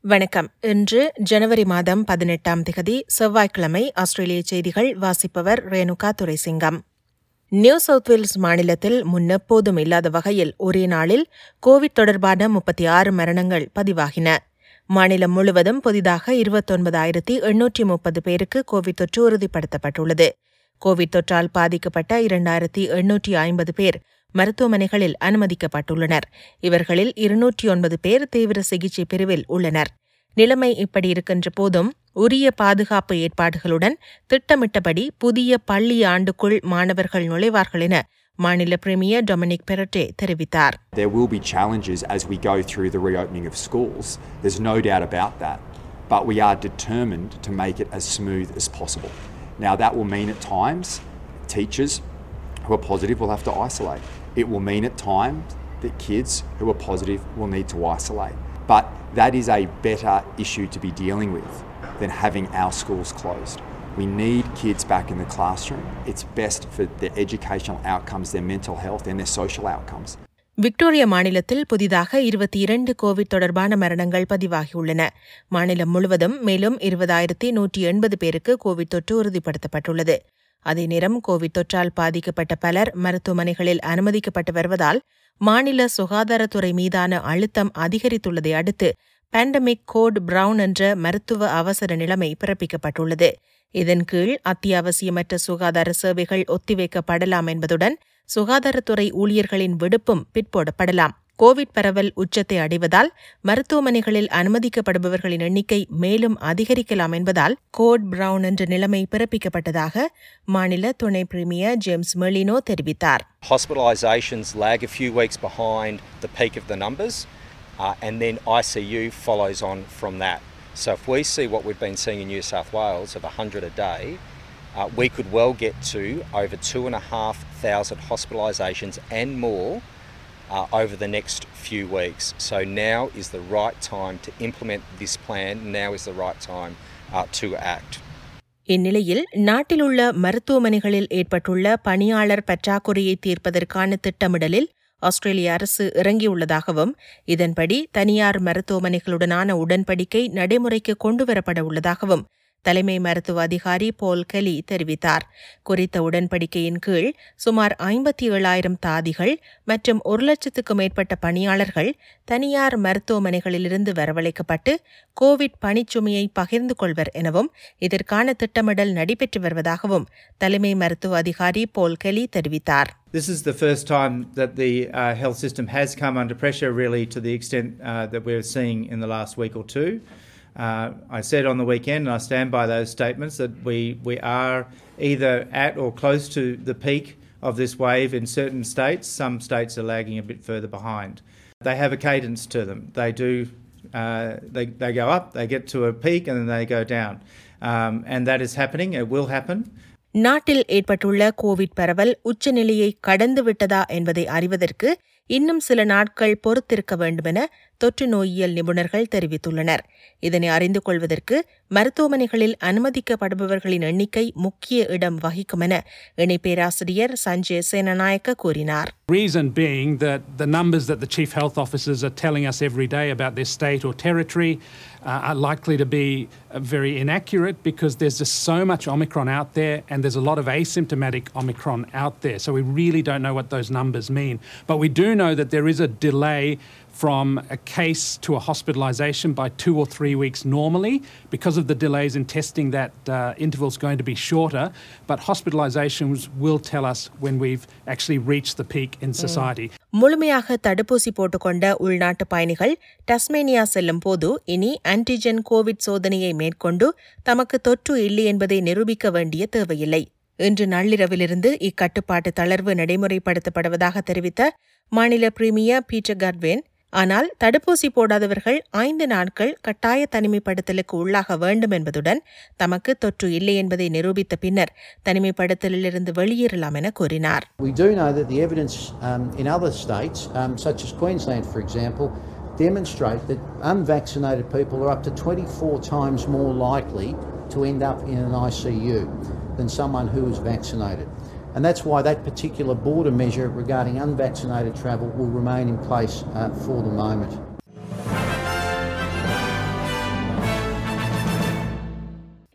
வணக்கம் இன்று ஜனவரி மாதம் பதினெட்டாம் திகதி செவ்வாய்க்கிழமை ஆஸ்திரேலிய செய்திகள் வாசிப்பவர் Renuka Duraisingam New South Wales மாநிலத்தில் முன்னெப்போதும் இல்லாத வகையில் ஒரே நாளில் கோவிட் தொடர்பான முப்பத்தி ஆறு மரணங்கள் பதிவாகின மாநிலம் முழுவதும் புதிதாக இருபத்தொன்பதாயிரத்தி எண்ணூற்றி முப்பது பேருக்கு கோவிட் தொற்று உறுதிப்படுத்தப்பட்டுள்ளது கோவிட் தொற்றால் பாதிக்கப்பட்ட இரண்டாயிரத்தி எண்ணூற்றி ஐம்பது பேர் மருத்துவமனைகளில் அனுமதிக்கப்பட்டுள்ளனர் இவர்களில் இருநூற்றி ஒன்பது பேர் தீவிர சிகிச்சை பிரிவில் உள்ளனர் நிலைமை இப்படி இருக்கின்ற போதும் உரிய பாதுகாப்பு ஏற்பாடுகளுடன் திட்டமிட்டபடி புதிய பள்ளி ஆண்டுக்குள் மாணவர்கள் நுழைவார்கள் என மாநில பிரீமியர் டொமினிக் பெரட்டே தெரிவித்தார் There will be challenges as we go through the reopening of schools. There's no doubt about that. But we are determined to make it as smooth as possible. Now, that will mean at times teachers who are positive will have to isolate. It will mean at times that kids who are positive will need to isolate. But that is a better issue to be dealing with than having our schools closed. We need kids back in the classroom. It's best for their educational outcomes, their mental health, and their social outcomes. Victoria மாநிலத்தில் புதிதாக இருபத்தி இரண்டு Covid தொடர்பான மரணங்கள் பதிவாகியுள்ளன மாநிலம் முழுவதும் மேலும் இருபதாயிரத்தி நூற்றி எண்பது பேருக்கு கோவிட் தொற்று உறுதிப்படுத்தப்பட்டுள்ளது அதே நேரம் கோவிட் தொற்றால் பாதிக்கப்பட்ட பலர் மருத்துவமனைகளில் அனுமதிக்கப்பட்டு வருவதால் மாநில சுகாதாரத்துறை மீதான அழுத்தம் அதிகரித்துள்ளதை அடுத்து பேண்டமிக் கோட் பிரவுன் என்ற மருத்துவ அவசர நிலைமை பிறப்பிக்கப்பட்டுள்ளது இதன் கீழ் அத்தியாவசியமற்ற சுகாதார சேவைகள் ஒத்திவைக்கப்படலாம் என்பதுடன் சுகாதாரத்துறை ஊழியர்களின் விடுப்பும் பிற்போடப்படலாம் கோவிட் பரவல் உச்சத்தை அடைவதால் மருத்துவமனைகளில் அனுமதிக்கப்படுபவர்களின் எண்ணிக்கை மேலும் அதிகரிக்கலாம் என்பதால் கோட் பிரவுன் என்ற நிலைமை பிறப்பிக்கப்பட்டதாக மாநில துணை பிரீமியர் ஜேம்ஸ் மெர்லினோ தெரிவித்தார் Hospitalisations lag a few weeks behind the peak of the numbers, uh, and then ICU follows on from that. So if we see what we've been seeing in New South Wales of 100 a day, uh, we could well get to over two and a half thousand hospitalisations and more uh, over the next few weeks. So now is the right time to implement this plan. Now is the right time uh, to act. இந்நிலையில் நாட்டிலுள்ள மருத்துவமனைகளில் ஏற்பட்டுள்ள பணியாளர் பற்றாக்குறையை தீர்ப்பதற்கான திட்டமிடலில் ஆஸ்திரேலிய அரசு இறங்கியுள்ளதாகவும் இதன்படி தனியார் மருத்துவமனைகளுடனான உடன்படிக்கை நடைமுறைக்கு கொண்டுவரப்பட உள்ளதாகவும் தலைமை மருத்துவ அதிகாரி போல் கெலி தெரிவித்தார் குறித்த உடன்படிக்கையின் கீழ் சுமார் ஐம்பத்தி ஏழாயிரம் தாதிகள் மற்றும் ஒரு லட்சத்துக்கு மேற்பட்ட பணியாளர்கள் தனியார் மருத்துவமனைகளிலிருந்து வரவழைக்கப்பட்டு கோவிட் பணிச்சுமையை பகிர்ந்து கொள்வர் எனவும் இதற்கான திட்டமிடல் நடைபெற்று வருவதாகவும் தலைமை மருத்துவ அதிகாரி போல் கெலி தெரிவித்தார் This is the first time that the uh, health system has come under pressure, really, to the extent uh, that we're seeing in the last week or two. Uh, I said on the weekend, and I stand by those statements, that we, we are either at or close to the peak of this wave in certain states. Some states are lagging a bit further behind. They have a cadence to them. They do, uh, they, they go up, they get to a peak, and then they go down. Um, and that is happening, it will happen. நாட்டில் ஏற்பட்டுள்ள Covid பரவல் உச்சநிலையை கடந்து விட்டதா என்பதை அறிவதற்கு இன்னும் சில நாட்கள் பொறுத்திருக்க வேண்டுமென தொற்று நோயியல் நிபுணர்கள் தெரிவித்துள்ளனர் இதனை அறிந்து கொள்வதற்கு மருத்துவமனைகளில் அனுமதிக்கப்படுபவர்களின் எண்ணிக்கை முக்கிய இடம் வகிக்கும் என இணை பேராசிரியர் சஞ்சய் சேனநாயக்க கூறினார் Reason being that the numbers that the chief health officers are telling us every day about their state or territory uh, are likely to be uh, very inaccurate because there's just so much Omicron out there and there's a lot of asymptomatic Omicron out there. So we really don't know what those numbers mean. But we do know that there is a delay from a case to a hospitalisation by two or three weeks normally. Because of the delays in testing, that uh, interval is going to be shorter. But hospitalisations will tell us when we've actually reached the peak in society. முழுமையாக தடுப்பூசி போட்டுக்கொண்ட உள்நாட்டு பயணிகள் Tasmania செல்லும் போது இனி antigen Covid சோதனையை மேற்கொண்டு தமக்கு தொற்று இல்லை என்பதை நிரூபிக்க வேண்டிய தேவையில்லை இன்று நள்ளிரவிலிருந்து இக்கட்டுப்பாட்டு தளர்வு நடைமுறைப்படுத்தப்படுவதாக தெரிவித்த மாநில பிரீமியர் பீட்டர் கர்வேன் ஆனால் தடுப்பூசி போடாதவர்கள் ஐந்து நாட்கள் கட்டாய தனிமைப்படுத்தலுக்கு உள்ளாக வேண்டும் என்பதுடன் தமக்கு தொற்று இல்லை என்பதை நிரூபித்த பின்னர் தனிமைப்படுத்தலிலிருந்து வெளியேறலாம் என கூறினார் We do know that the evidence um, in other states, um, such as Queensland, for example, demonstrate that unvaccinated people are up to 24 times more likely to end up in an ICU than someone who is vaccinated. And that's why that particular border measure regarding unvaccinated travel will remain in place uh, for the moment.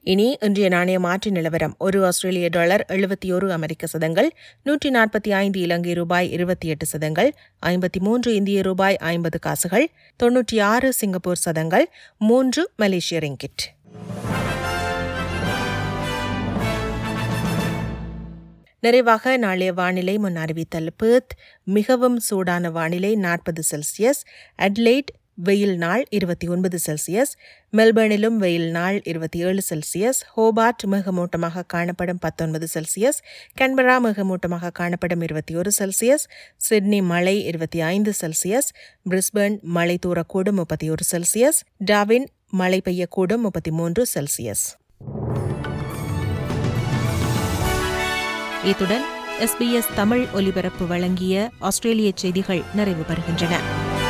இனி இன்றைய நாணய மாற்று நிலவரம் ஒரு ஆஸ்திரேலிய dollar எழுபத்தி ஒரு அமெரிக்க சதங்கள் நூற்றி நாற்பத்தி ஐந்து இலங்கை ரூபாய் இருபத்தி எட்டு சதங்கள் ஐம்பத்தி மூன்று இந்திய ரூபாய் ஐம்பது காசுகள் தொன்னூற்றி ஆறு சிங்கப்பூர் சதங்கள் மூன்று மலேசிய ரிங்கிட் நிறைவாக நாளைய வானிலை முன் அறிவித்தல் பேர்த் மிகவும் சூடான வானிலை நாற்பது செல்சியஸ் அட்லைட் வெயில் நாள் இருபத்தி ஒன்பது செல்சியஸ் மெல்பர்னிலும் வெயில் நாள் இருபத்தி ஏழு செல்சியஸ் ஹோபார்ட் மிகமூட்டமாக காணப்படும் பத்தொன்பது செல்சியஸ் கன்பரா மிகமூட்டமாக காணப்படும் இருபத்தி ஒரு செல்சியஸ் சிட்னி மழை இருபத்தி ஐந்து செல்சியஸ் பிரிஸ்பர்ன் மழை தூரக்கூடும் முப்பத்தி ஒரு செல்சியஸ் டாவின் மழை பெய்யக்கூடும் முப்பத்தி மூன்று செல்சியஸ் இத்துடன் எஸ்பிஎஸ் தமிழ் ஒலிபரப்பு வழங்கிய ஆஸ்திரேலிய செய்திகள் நிறைவு பெறுகின்றன